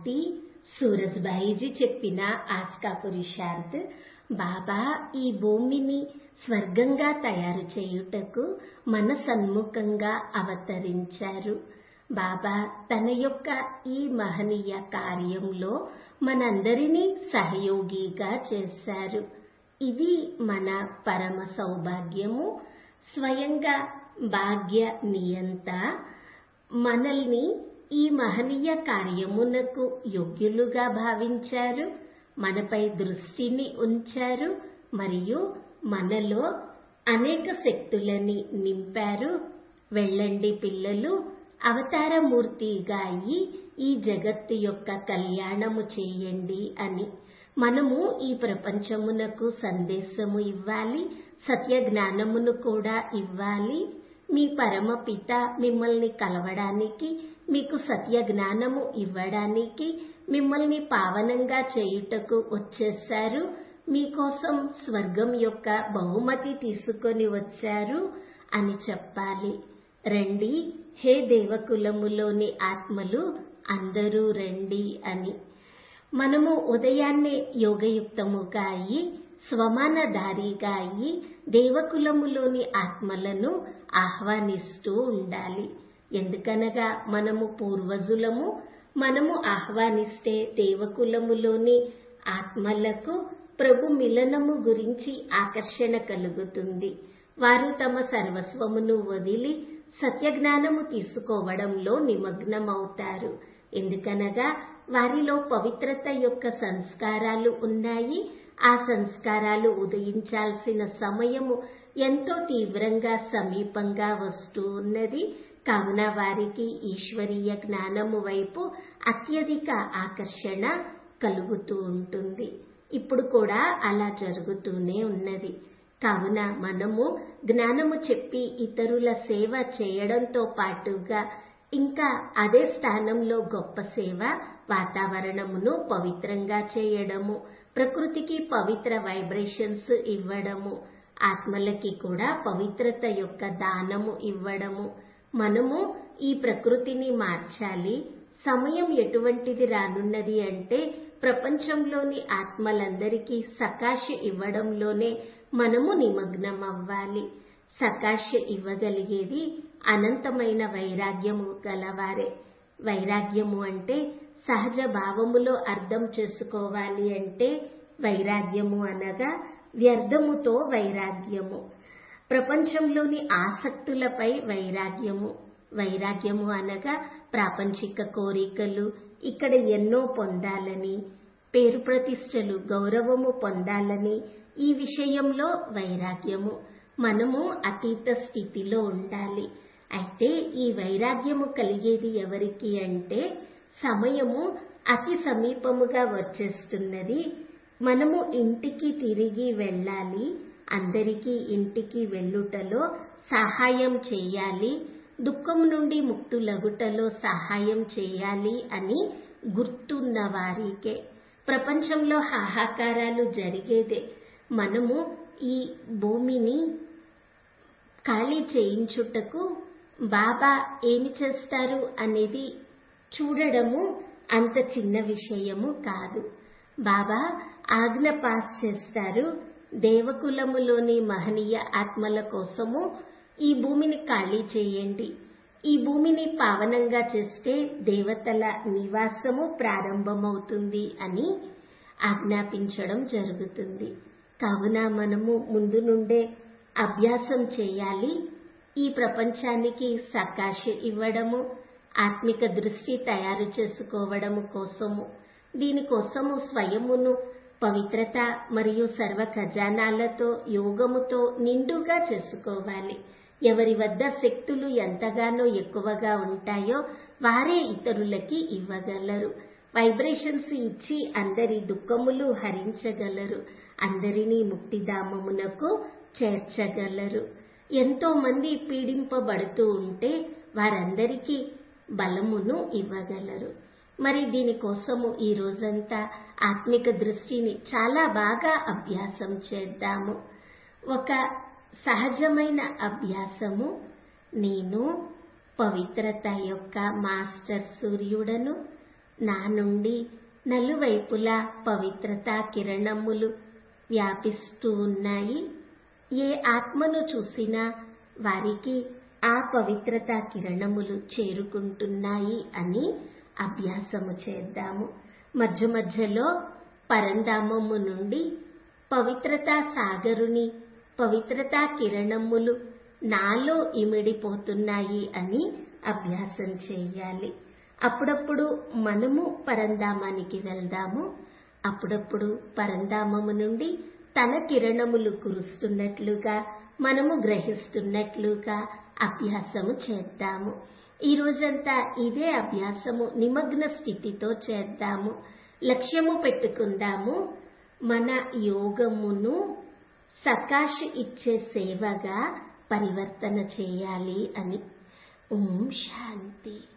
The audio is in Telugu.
శాంతి సూరజ్బాయిజీ చెప్పిన ఆస్కా పురుషార్థ్ బాబా ఈ భూమిని స్వర్గంగా తయారు చేయుటకు మన సన్ముఖంగా అవతరించారు బాబా తన యొక్క ఈ మహనీయ కార్యంలో మనందరినీ సహయోగిగా చేశారు ఇది మన పరమ సౌభాగ్యము స్వయంగా భాగ్య నియంత మనల్ని ఈ మహనీయ కార్యమునకు యోగ్యులుగా భావించారు మనపై దృష్టిని ఉంచారు మరియు మనలో అనేక శక్తులని నింపారు వెళ్ళండి పిల్లలు అవతారమూర్తిగా అయి ఈ జగత్తు యొక్క కళ్యాణము చేయండి అని మనము ఈ ప్రపంచమునకు సందేశము ఇవ్వాలి సత్య జ్ఞానమును కూడా ఇవ్వాలి మీ పరమపిత మిమ్మల్ని కలవడానికి మీకు సత్య జ్ఞానము ఇవ్వడానికి మిమ్మల్ని పావనంగా చేయుటకు వచ్చేశారు మీకోసం స్వర్గం యొక్క బహుమతి తీసుకొని వచ్చారు అని చెప్పాలి రండి హే దేవకులములోని ఆత్మలు అందరూ రండి అని మనము ఉదయాన్నే యోగయుక్తముగా అయి స్వమానధారిగా అయి దేవకులములోని ఆత్మలను ఆహ్వానిస్తూ ఉండాలి ఎందుకనగా మనము పూర్వజులము మనము ఆహ్వానిస్తే దేవకులములోని ఆత్మలకు ప్రభు మిలనము గురించి ఆకర్షణ కలుగుతుంది వారు తమ సర్వస్వమును వదిలి సత్యజ్ఞానము తీసుకోవడంలో నిమగ్నమవుతారు ఎందుకనగా వారిలో పవిత్రత యొక్క సంస్కారాలు ఉన్నాయి ఆ సంస్కారాలు ఉదయించాల్సిన సమయము ఎంతో తీవ్రంగా సమీపంగా వస్తూ ఉన్నది కావున వారికి ఈశ్వరీయ జ్ఞానము వైపు అత్యధిక ఆకర్షణ కలుగుతూ ఉంటుంది ఇప్పుడు కూడా అలా జరుగుతూనే ఉన్నది కావున మనము జ్ఞానము చెప్పి ఇతరుల సేవ చేయడంతో పాటుగా ఇంకా అదే స్థానంలో గొప్ప సేవ వాతావరణమును పవిత్రంగా చేయడము ప్రకృతికి పవిత్ర వైబ్రేషన్స్ ఇవ్వడము ఆత్మలకి కూడా పవిత్రత యొక్క దానము ఇవ్వడము మనము ఈ ప్రకృతిని మార్చాలి సమయం ఎటువంటిది రానున్నది అంటే ప్రపంచంలోని ఆత్మలందరికీ సకాశ ఇవ్వడంలోనే మనము నిమగ్నం అవ్వాలి సకాశ ఇవ్వగలిగేది అనంతమైన వైరాగ్యము గలవారే వైరాగ్యము అంటే సహజ భావములో అర్థం చేసుకోవాలి అంటే వైరాగ్యము అనగా వ్యర్థముతో వైరాగ్యము ప్రపంచంలోని ఆసక్తులపై వైరాగ్యము వైరాగ్యము అనగా ప్రాపంచిక కోరికలు ఇక్కడ ఎన్నో పొందాలని పేరు ప్రతిష్టలు గౌరవము పొందాలని ఈ విషయంలో వైరాగ్యము మనము అతీత స్థితిలో ఉండాలి అయితే ఈ వైరాగ్యము కలిగేది ఎవరికి అంటే సమయము అతి సమీపముగా వచ్చేస్తున్నది మనము ఇంటికి తిరిగి వెళ్ళాలి అందరికీ ఇంటికి వెళ్ళుటలో సహాయం చేయాలి దుఃఖం నుండి ముక్తులగుటలో సహాయం చేయాలి అని గుర్తున్న వారికే ప్రపంచంలో హాహాకారాలు జరిగేదే మనము ఈ భూమిని ఖాళీ చేయించుటకు బాబా ఏమి చేస్తారు అనేది చూడడము అంత చిన్న విషయము కాదు బాబా ఆజ్ఞ పాస్ చేస్తారు దేవకులములోని మహనీయ ఆత్మల కోసము ఈ భూమిని ఖాళీ చేయండి ఈ భూమిని పావనంగా చేస్తే దేవతల నివాసము ప్రారంభమవుతుంది అని ఆజ్ఞాపించడం జరుగుతుంది కావున మనము ముందు నుండే అభ్యాసం చేయాలి ఈ ప్రపంచానికి సకాశ ఇవ్వడము ఆత్మిక దృష్టి తయారు చేసుకోవడము కోసము దీనికోసము స్వయమును పవిత్రత మరియు సర్వ ఖజానాలతో యోగముతో నిండుగా చేసుకోవాలి ఎవరి వద్ద శక్తులు ఎంతగానో ఎక్కువగా ఉంటాయో వారే ఇతరులకి ఇవ్వగలరు వైబ్రేషన్స్ ఇచ్చి అందరి దుఃఖములు హరించగలరు అందరినీ ముక్తిధామమునకు చేర్చగలరు ఎంతో మంది పీడింపబడుతూ ఉంటే వారందరికీ బలమును ఇవ్వగలరు మరి దీనికోసము ఈ రోజంతా ఆత్మిక దృష్టిని చాలా బాగా అభ్యాసం చేద్దాము ఒక సహజమైన అభ్యాసము నేను పవిత్రత యొక్క మాస్టర్ సూర్యుడను నా నుండి నలువైపులా పవిత్రతా కిరణములు వ్యాపిస్తూ ఉన్నాయి ఏ ఆత్మను చూసినా వారికి ఆ పవిత్రతా కిరణములు చేరుకుంటున్నాయి అని అభ్యాసము చేద్దాము మధ్య మధ్యలో పరంధామము నుండి పవిత్రతా సాగరుని పవిత్రతా కిరణములు నాలో ఇమిడిపోతున్నాయి అని అభ్యాసం చేయాలి అప్పుడప్పుడు మనము పరంధామానికి వెళ్దాము అప్పుడప్పుడు పరంధామము నుండి తన కిరణములు కురుస్తున్నట్లుగా మనము గ్రహిస్తున్నట్లుగా అభ్యాసము చేద్దాము ఈ రోజంతా ఇదే అభ్యాసము నిమగ్న స్థితితో చేద్దాము లక్ష్యము పెట్టుకుందాము మన యోగమును సకాశ ఇచ్చే సేవగా పరివర్తన చేయాలి అని ఓం శాంతి